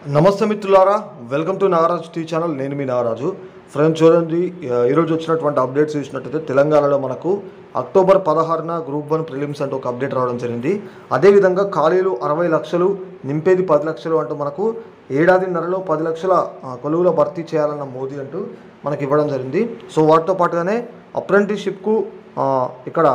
నమస్తే మిత్రులారా welcome to Nagaraju T channel నేను మీ నాగరాజు ఫ్రెండ్స్ చూడండి ఆ, ఈరోజు వచ్చినటువంటి అప్డేట్స్ చూసినట్టయితే తెలంగాణలో మనకు అక్టోబర్ పదహారున గ్రూప్ వన్ ప్రిలిమ్స్ అంటూ ఒక అప్డేట్ రావడం జరిగింది అదేవిధంగా ఖాళీలు అరవై లక్షలు నింపేది పది లక్షలు అంటూ మనకు ఏడాదిన్నరలో పది లక్షల ఆ, కొలువుల భర్తీ చేయాలన్న మోదీ అంటూ మనకి ఇవ్వడం జరిగింది సో వాటితో పాటుగానే అప్రెంటిస్షిప్కు ఆ, ఇక్కడ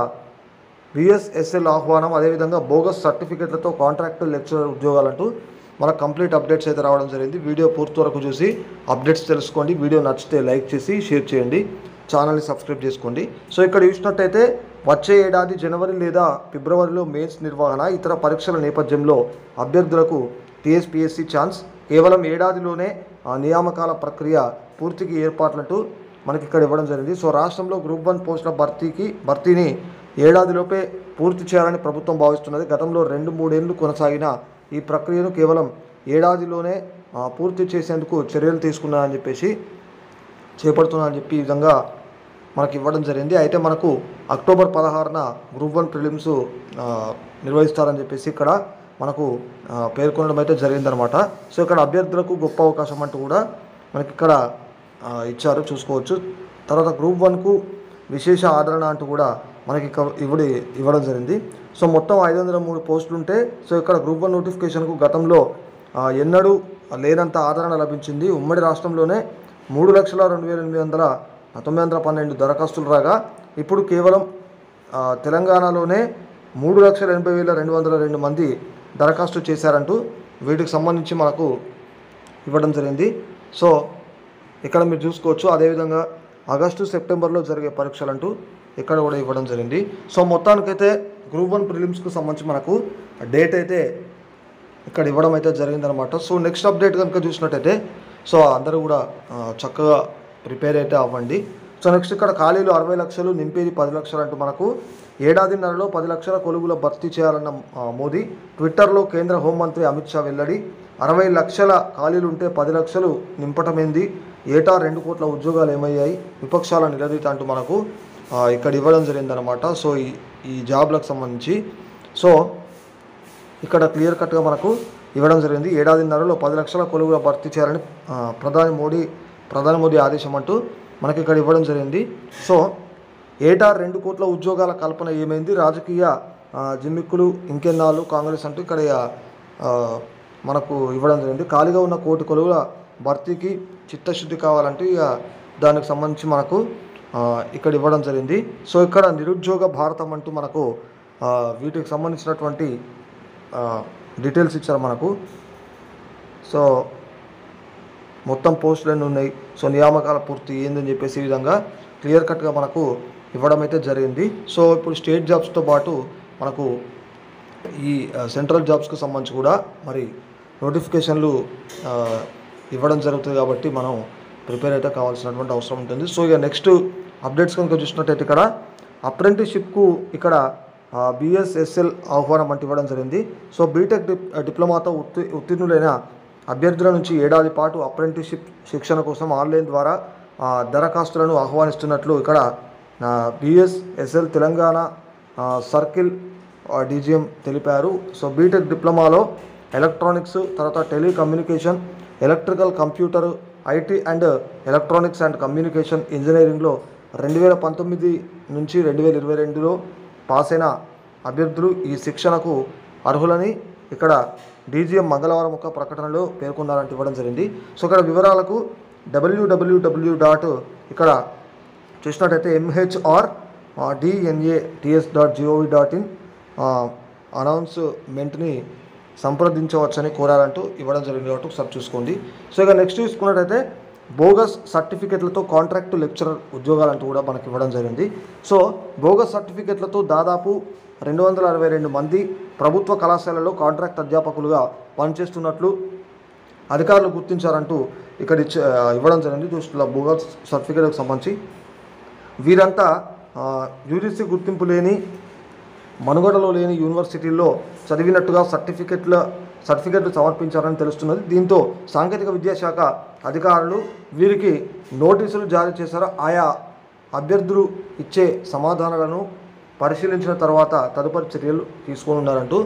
విఎస్ఎస్ఎల్ ఆహ్వానం అదేవిధంగా బోగస్ సర్టిఫికెట్లతో కాంట్రాక్ట్ లెక్చరర్ ఉద్యోగాలంటూ మనకు కంప్లీట్ అప్డేట్స్ అయితే రావడం జరిగింది వీడియో పూర్తి వరకు చూసి అప్డేట్స్ తెలుసుకోండి వీడియో నచ్చితే లైక్ చేసి షేర్ చేయండి ఛానల్ని సబ్స్క్రైబ్ చేసుకోండి సో ఇక్కడ చూసినట్టయితే వచ్చే ఏడాది జనవరి లేదా ఫిబ్రవరిలో మెయిన్స్ నిర్వహణ ఇతర పరీక్షల నేపథ్యంలో అభ్యర్థులకు టీఎస్పీఎస్సీ ఛాన్స్ కేవలం ఏడాదిలోనే ఆ నియామకాల ప్రక్రియ పూర్తికి ఏర్పాట్లంటూ మనకి ఇక్కడ ఇవ్వడం జరిగింది సో రాష్ట్రంలో గ్రూప్ వన్ పోస్టుల భర్తీకి భర్తీని ఏడాదిలోపే పూర్తి చేయాలని ప్రభుత్వం భావిస్తున్నది గతంలో రెండు మూడేళ్లు కొనసాగిన ఈ ప్రక్రియను కేవలం ఏడాదిలోనే ఆ, పూర్తి చేసేందుకు చర్యలు తీసుకున్నారని చెప్పేసి చేపడుతున్నారని చెప్పి ఈ విధంగా మనకి ఇవ్వడం జరిగింది అయితే మనకు అక్టోబర్ పదహారున గ్రూప్ వన్ ప్రిలిమ్స్ ఆ, నిర్వహిస్తారని చెప్పేసి ఇక్కడ మనకు ఆ, పేర్కొనడం అయితే జరిగిందనమాట సో ఇక్కడ అభ్యర్థులకు గొప్ప అవకాశం అంటూ కూడా మనకి ఇక్కడ ఆ, ఇచ్చారు చూసుకోవచ్చు తర్వాత గ్రూప్ వన్కు విశేష ఆదరణ అంటూ కూడా మనకి ఇక్కడ ఇవ్వడి ఇవ్వడం జరిగింది సో మొత్తం ఐదు వందల మూడు పోస్టులు ఉంటే సో ఇక్కడ గ్రూప్ వన్ నోటిఫికేషన్కు గతంలో ఆ, ఎన్నడూ లేనంత ఆదరణ లభించింది ఉమ్మడి రాష్ట్రంలోనే మూడు లక్షల రెండు వేల ఎనిమిది వందల తొమ్మిది వందల పన్నెండు దరఖాస్తులు రాగా ఇప్పుడు కేవలం ఆ, తెలంగాణలోనే మూడు లక్షల ఎనభై వేల రెండు వందల రెండు మంది దరఖాస్తు చేశారంటూ వీటికి సంబంధించి మనకు ఇవ్వడం జరిగింది సో ఇక్కడ మీరు చూసుకోవచ్చు అదేవిధంగా ఆగస్టు సెప్టెంబర్లో జరిగే పరీక్షలు అంటూ ఇక్కడ కూడా ఇవ్వడం జరిగింది సో మొత్తానికైతే గ్రూప్ వన్ ప్రిలిమ్స్కి సంబంధించి మనకు డేట్ అయితే ఇక్కడ ఇవ్వడం అయితే జరిగిందనమాట సో నెక్స్ట్ అప్డేట్ కనుక చూసినట్టయితే సో అందరూ కూడా ఆ, చక్కగా ప్రిపేర్ అయితే అవ్వండి సో నెక్స్ట్ ఇక్కడ ఖాళీలు అరవై లక్షలు నింపేది పది లక్షలు అంటూ మనకు ఏడాదిన్నరలో పది లక్షల కొలుగుల భర్తీ చేయాలన్న ఆ, మోదీ ట్విట్టర్లో కేంద్ర హోంమంత్రి అమిత్ షా వెల్లడి అరవై లక్షల ఖాళీలు ఉంటే పది లక్షలు నింపటమేంది ఏటా రెండు కోట్ల ఉద్యోగాలు ఏమయ్యాయి విపక్షాల నిలదీత అంటూ మనకు ఆ, ఇక్కడ ఇవ్వడం జరిగిందనమాట సో ఈ ఈ జాబ్లకు సంబంధించి సో ఇక్కడ క్లియర్ కట్గా మనకు ఇవ్వడం జరిగింది ఏడాదిన్నరలో పది లక్షల కొలువుల భర్తీ చేయాలని ఆ, ప్రధాని మోడీ ప్రధాని మోదీ ఆదేశం అంటూ మనకి ఇక్కడ ఇవ్వడం జరిగింది సో ఏటా రెండు కోట్ల ఉద్యోగాల కల్పన ఏమైంది రాజకీయ ఆ, జిమ్మిక్కులు ఇంకెన్నాళ్ళు కాంగ్రెస్ అంటూ ఇక్కడ ఆ, మనకు ఇవ్వడం జరిగింది ఖాళీగా ఉన్న కోటి కొలువుల భర్తీకి చిత్తశుద్ధి కావాలంటూ ఇక దానికి సంబంధించి మనకు ఆ, ఇక్కడ ఇవ్వడం జరిగింది సో ఇక్కడ నిరుద్యోగ భారతం అంటూ మనకు ఆ, వీటికి సంబంధించినటువంటి ఆ, డీటెయిల్స్ ఇచ్చారు మనకు సో మొత్తం పోస్టులు ఎన్ని ఉన్నాయి సో నియామకాల పూర్తి ఏందని చెప్పేసి ఈ విధంగా క్లియర్ కట్గా మనకు ఇవ్వడం అయితే జరిగింది సో ఇప్పుడు స్టేట్ జాబ్స్తో పాటు మనకు ఈ ఆ, సెంట్రల్ జాబ్స్కి సంబంధించి కూడా మరి నోటిఫికేషన్లు ఆ, ఇవ్వడం జరుగుతుంది కాబట్టి మనం ప్రిపేర్ అయితే కావాల్సినటువంటి అవసరం ఉంటుంది సో ఇక నెక్స్ట్ అప్డేట్స్ కనుక చూసినట్టయితే ఇక్కడ అప్రెంటిస్షిప్కు ఇక్కడ బిఎస్ఎస్ఎల్ ఆహ్వానం అంటే ఇవ్వడం జరిగింది సో బీటెక్ డిప్ డిప్లొమాతో ఉత్తి ఉత్తీర్ణులైన అభ్యర్థుల నుంచి ఏడాది పాటు అప్రెంటిస్షిప్ శిక్షణ కోసం ఆన్లైన్ ద్వారా ఆ, దరఖాస్తులను ఆహ్వానిస్తున్నట్లు ఇక్కడ బిఎస్ఎస్ఎల్ తెలంగాణ ఆ, సర్కిల్ డీజీఎం తెలిపారు సో బీటెక్ డిప్లొమాలో ఎలక్ట్రానిక్స్ తర్వాత telecommunication electrical computer IT and electronics and communication ఇంజనీరింగ్లో రెండు వేల పంతొమ్మిది నుంచి రెండు వేల ఇరవై రెండులో పాస్ అయిన అభ్యర్థులు ఈ శిక్షణకు అర్హులని ఇక్కడ డీజీఎం మంగళవారం ఒక ప్రకటనలో పేర్కొన్నారంటూ ఇవ్వడం జరిగింది సో ఇక్కడ వివరాలకు డబ్ల్యూడబ్ల్యూడబ్ల్యూ డాట్ ఇక్కడ చూసినట్టయితే MHR DNA TS dot gov dot in అనౌన్స్మెంట్ని సంప్రదించవచ్చని కోరారంటూ ఇవ్వడం జరిగింది కాబట్టి ఒకసారి చూసుకోండి సో ఇక నెక్స్ట్ చూసుకున్నట్టయితే బోగస్ సర్టిఫికెట్లతో కాంట్రాక్ట్ లెక్చరర్ ఉద్యోగాలంటూ కూడా మనకి ఇవ్వడం జరిగింది సో బోగస్ సర్టిఫికెట్లతో దాదాపు రెండు వందల అరవై రెండు మంది ప్రభుత్వ కళాశాలలో కాంట్రాక్ట్ అధ్యాపకులుగా పనిచేస్తున్నట్లు అధికారులు గుర్తించారంటూ ఇక్కడ ఇచ్చ ఇవ్వడం జరిగింది చూస్తున్న బోగస్ సర్టిఫికేట్కి సంబంధించి వీరంతా యూజీసీ గుర్తింపు లేని మనుగడలో లేని యూనివర్సిటీల్లో చదివినట్టుగా సర్టిఫికెట్ల సర్టిఫికెట్లు సమర్పించారని తెలుస్తున్నది దీంతో సాంకేతిక విద్యాశాఖ అధికారులు వీరికి నోటీసులు జారీ చేశారు ఆయా అభ్యర్థులు ఇచ్చే సమాధానాలను పరిశీలించిన తర్వాత తదుపరి చర్యలు తీసుకొని ఉన్నారంటూ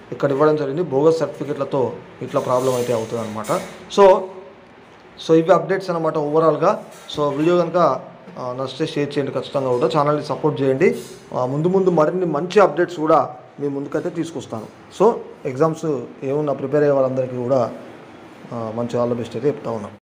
ఇక్కడ ఇవ్వడం జరిగింది బోగస్ సర్టిఫికెట్లతో ఇట్లా ప్రాబ్లం అయితే అవుతుంది అనమాట సో సో ఇవి అప్డేట్స్ అనమాట ఓవరాల్గా సో వీడియో కనుక ఆ, నచ్చితే షేర్ చేయండి ఖచ్చితంగా కూడా ఛానల్ని సపోర్ట్ చేయండి ఆ, ముందు ముందు మరిన్ని మంచి అప్డేట్స్ కూడా మీ ముందుకైతే తీసుకొస్తాను సో ఎగ్జామ్స్ ఏమున్నా ప్రిపేర్ అయ్యే వాళ్ళందరికీ కూడా ఆ, మంచి ఆల్ ద బెస్ట్ అయితే చెప్తా ఉన్నాను